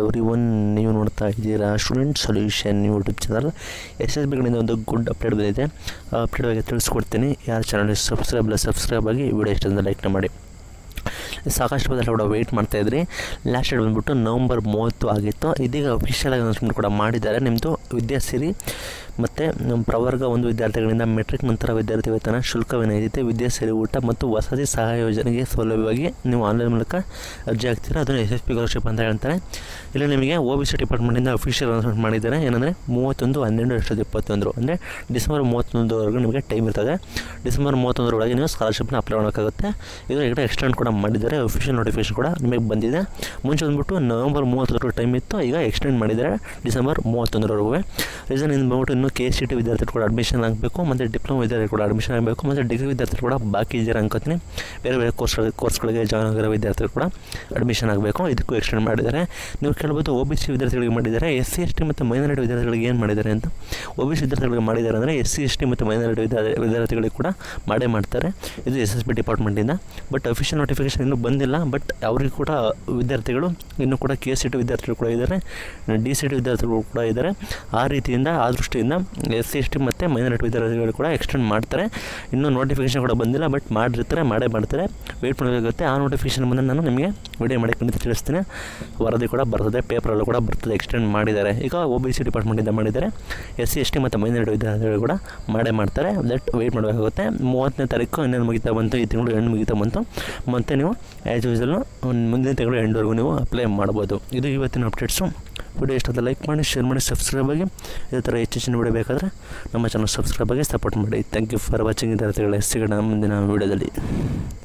every one ನೀವು ನೋಡ್ತಾ ಇದ್ದೀರಾ student solution YouTube channel S S B ಕಡೆಯಿಂದ ಒಂದು ಗುಡ್ ಅಪ್ಡೇಟ್ ಬಂದಿದೆ ಆ ಅಪ್ಡೇಟ್ ಬಗ್ಗೆ ತಿಳಿಸ್ಕೊಡ್ತೀನಿ ಯಾರು ಚಾನಲ್ ಸಬ್ಸ್ಕ್ರೈಬ್ ಇಲ್ಲ ಸಬ್ಸ್ಕ್ರೈಬ್ ಆಗಿ ವಿಡಿಯೋ ಇಷ್ಟೊಂದು ಲೈಕ್ನ ಮಾಡಿ ಸಾಕಷ್ಟು ಬದಲು ಕೂಡ ವೆಯ್ಟ್ ಮಾಡ್ತಾಯಿದ್ರಿ ಲಾಸ್ಟ್ ಡೇಟ್ ಬಂದುಬಿಟ್ಟು ನವಂಬರ್ ಮೂವತ್ತು ಆಗಿತ್ತು ಇದೀಗ ಅಫಿಷಿಯಲ್ ಆಗಿ ಅನೌನ್ಸ್ಮೆಂಟ್ ಕೂಡ ಮಾಡಿದ್ದಾರೆ ನಿಮ್ಮದು ವಿದ್ಯಾಸಿರಿ ಮತ್ತು ನಮ್ಮ ಪ್ರವರ್ಗ ಒಂದು ವಿದ್ಯಾರ್ಥಿಗಳಿಂದ ಮೆಟ್ರಿಕ್ ನಂತರ ವಿದ್ಯಾರ್ಥಿ ವೇತನ ಶುಲ್ಕ ವಿನಾಯಿತಿ ವಿದ್ಯಾಸಿರಿ ಊಟ ಮತ್ತು ವಸತಿ ಸಹಾಯ ಯೋಜನೆಗೆ ಸೌಲಭ್ಯವಾಗಿ ನೀವು ಆನ್ಲೈನ್ ಮೂಲಕ ಅರ್ಜಿ ಹಾಕ್ತೀರಾ ಅದನ್ನು ಎಸ್ ಎಸ್ ಪಿ ಸ್ಕಾಲರ್ಶಿಪ್ ಅಂತ ಹೇಳ್ತಾರೆ ಇಲ್ಲಿ ನಿಮಗೆ ಒ ಬಿ ಸಿ ಡಿಪಾರ್ಟ್ಮೆಂಟಿಂದ ಅಫಿಷಿಯಲ್ ಅನೌನ್ಸ್ಮೆಂಟ್ ಮಾಡಿದ್ದಾರೆ ಏನಂದರೆ ಮೂವತ್ತೊಂದು ಹನ್ನೆರಡು ಎರಡು ಸಾವಿರದ ಇಪ್ಪತ್ತೊಂದು ಅಂದರೆ ಡಿಸೆಂಬರ್ ಮೂವತ್ತೊಂದರವರೆಗೂ ನಿಮಗೆ ಟೈಮ್ ಇರ್ತದೆ ಡಿಸೆಂಬರ್ ಮೂವತ್ತೊಂದರೊಳಗೆ ನೀವು ಸ್ಕಾಲರ್ಶಿಪ್ನ ಅಪ್ಲೈ ಮಾಡೋಕ್ಕಾಗುತ್ತೆ ಇದು ಈಗ ಎಕ್ಸ್ಟೆಂಡ್ ಕೂಡ ಮಾಡಿದ್ದಾರೆ ಅಫಿಷಿಯಲ್ ನೋಟಿಫಿಕೇಶನ್ ಕೂಡ ನಿಮಗೆ ಬಂದಿದೆ ಮುಂಚೆ ಬಂದ್ಬಿಟ್ಟು ನವಂಬರ್ ಮೂವತ್ತರವರೆಗೂ ಟೈಮ್ ಇತ್ತು ಈಗ ಎಕ್ಸ್ಟೆಂಡ್ ಮಾಡಿದ್ದಾರೆ ಡಿಸೆಂಬರ್ ಮೂವತ್ತೊಂದರವರೆಗೂ ರೀಸನ್ ಇನ್ನು ಬಂದ್ಬಿಟ್ಟು ಇನ್ನು ಕೆ ಸಿ ಟಿ ವಿದ್ಯಾರ್ಥಿಗಳು ಕೂಡ ಅಡ್ಮಿಷನ್ ಆಗಬೇಕು ಮತ್ತು ಡಿಪ್ಲೊಮಾ ವಿದ್ಯಾರ್ಥಿಗಳು ಕೂಡ ಅಡ್ಮಿಷನ್ ಆಗಬೇಕು ಮತ್ತು ಡಿಗ್ರಿ ವಿದ್ಯಾರ್ಥಿಗಳು ಕೂಡ ಬಾಕಿ ಇದ್ದೀರಾ ಅನ್ಕೋತೀನಿ ಬೇರೆ ಬೇರೆ ಕೋರ್ಸ್ ಕೋರ್ಸ್ಗಳಿಗೆ ಜಾಯ್ನ್ ಆಗಿರೋ ವಿದ್ಯಾರ್ಥಿಗಳು ಕೂಡ ಅಡ್ಮಿಷನ್ ಆಗಬೇಕು ಇದಕ್ಕೂ ಎಕ್ಸ್ಟೆಂಡ್ ಮಾಡಿದ್ದಾರೆ ನೀವು ಕೇಳ್ಬೋದು ಒ ಬಿ ಸಿ ವಿದ್ಯಾರ್ಥಿಗಳಿಗೆ ಮಾಡಿದ್ದಾರೆ ಎಸ್ ಸಿ ಎಸ್ ಟಿ ಮತ್ತು ಮೈನಾರಿಟಿ ವಿದ್ಯಾರ್ಥಿಗಳಿಗೆ ಏನು ಮಾಡಿದ್ದಾರೆ ಅಂತ ಒ ಬಿ ಸಿ ವಿದ್ಯಾರ್ಥಿಗಳಿಗೆ ಮಾಡಿದ್ದಾರೆ ಅಂದರೆ ಎಸ್ ಸಿ ಎಸ್ ಟಿ ಮತ್ತು ಮೈನಾರಿಟಿ ವಿದ್ಯಾರ್ಥಿ ವಿದ್ಯಾರ್ಥಿಗಳಿಗೆ ಕೂಡ ಮಾಡೇ ಮಾಡ್ತಾರೆ ಇದು ಎಸ್ ಎಸ್ ಬಿ ಡಿಪಾರ್ಟ್ಮೆಂಟಿಂದ ಬಟ್ ಅಫಿಷಿಯಲ್ ನೋಟಿಫಿಕೇಶನ್ ಇನ್ನೂ ಬಂದಿಲ್ಲ ಬಟ್ ಅವರಿಗೆ ಕೂಡ ವಿದ್ಯಾರ್ಥಿಗಳು ಇನ್ನೂ ಕೂಡ ಕೆ ಸಿ ಟಿ ವಿದ್ಯಾರ್ಥಿಗಳು ಕೂಡ ಇದ್ದಾರೆ ಡಿ ಸಿ ಟಿ ವಿದ್ಯಾರ್ಥಿಗಳು ಕೂಡ ಇದ್ದಾರೆ ಆ ರೀತಿಯಿಂದ ಆ ದೃಷ್ಟಿಯಿಂದ ಎಸ್ ಸಿ ಎಸ್ ಟಿ ಮತ್ತು ಮೈನಾರಿಟಿ ವಿದ್ಯಾರ್ಥಿಗಳು ಕೂಡ ಎಕ್ಸ್ಟೆಂಡ್ ಮಾಡ್ತಾರೆ ಇನ್ನೂ ನೋಟಿಫಿಕೇಶನ್ ಕೂಡ ಬಂದಿಲ್ಲ ಬಟ್ ಮಾಡಿರ್ತಾರೆ ಮಾಡೇ ಮಾಡ್ತಾರೆ ವೆಯ್ಟ್ ಮಾಡಬೇಕಾಗುತ್ತೆ ಆ ನೋಟಿಫಿಕೇಶನ್ ಬಂದು ನಾನು ನಿಮಗೆ ವಿಡಿಯೋ ಮಾಡಿ ಖಂಡಿತ ತಿಳಿಸ್ತೀನಿ ವರದಿ ಕೂಡ ಬರ್ತದೆ ಪೇಪರಲ್ಲೂ ಕೂಡ ಬರ್ತದೆ ಎಕ್ಸ್ಟೆಂಡ್ ಮಾಡಿದ್ದಾರೆ ಈಗ ಒ ಬಿ ಸಿ ಡಿಪಾರ್ಟ್ಮೆಂಟಿಂದ ಮಾಡಿದ್ದಾರೆ ಎಸ್ ಸಿ ಎಸ್ ಟಿ ಮತ್ತು ಮೈನಾರಿಟಿ ವಿದ್ಯಾರ್ಥಿಗಳು ಕೂಡ ಮಾಡೇ ಮಾಡ್ತಾರೆ ದಟ್ ವೆಯ್ಟ್ ಮಾಡಬೇಕಾಗುತ್ತೆ ಮೂವತ್ತನೇ ತಾರೀಕು ಇನ್ನೇನು ಮುಗಿತಾ ಬಂತು ಈ ತಿಂಗಳು ಎಂಡ್ ಮುಗಿತಾ ಬಂತು ಮತ್ತು ನೀವು ಆ್ಯಸ್ ಯೂಸಲು ಮುಂದಿನ ತಿಂಗಳು ಎಂಡ್ವರೆಗೂ ನೀವು ಅಪ್ಲೈ ಮಾಡ್ಬೋದು ಇದು ಇವತ್ತಿನ ಅಪ್ಡೇಟ್ಸು ವಿಡಿಯೋ ಇಷ್ಟದ ಲೈಕ್ ಮಾಡಿ ಶೇರ್ ಮಾಡಿ ಸಬ್ಸ್ಕ್ರೈಬ್ ಆಗಿ ಇದೇ ಥರ ಹೆಚ್ಚು ಹೆಚ್ಚಿನ ವಿಡಿಯೋ ಬೇಕಾದರೆ ನಮ್ಮ ಚಾನಲ್ ಸಬ್ಸ್ಕ್ರೈಬ್ ಆಗಿ ಸಪೋರ್ಟ್ ಮಾಡಿ ಥ್ಯಾಂಕ್ ಯು ಫಾರ್ ವಾಚಿಂಗ್ ವಿದ್ಯಾರ್ಥಿಗಳ ಸಿಗೋಣ ಮುಂದಿನ ವಿಡಿಯೋದಲ್ಲಿ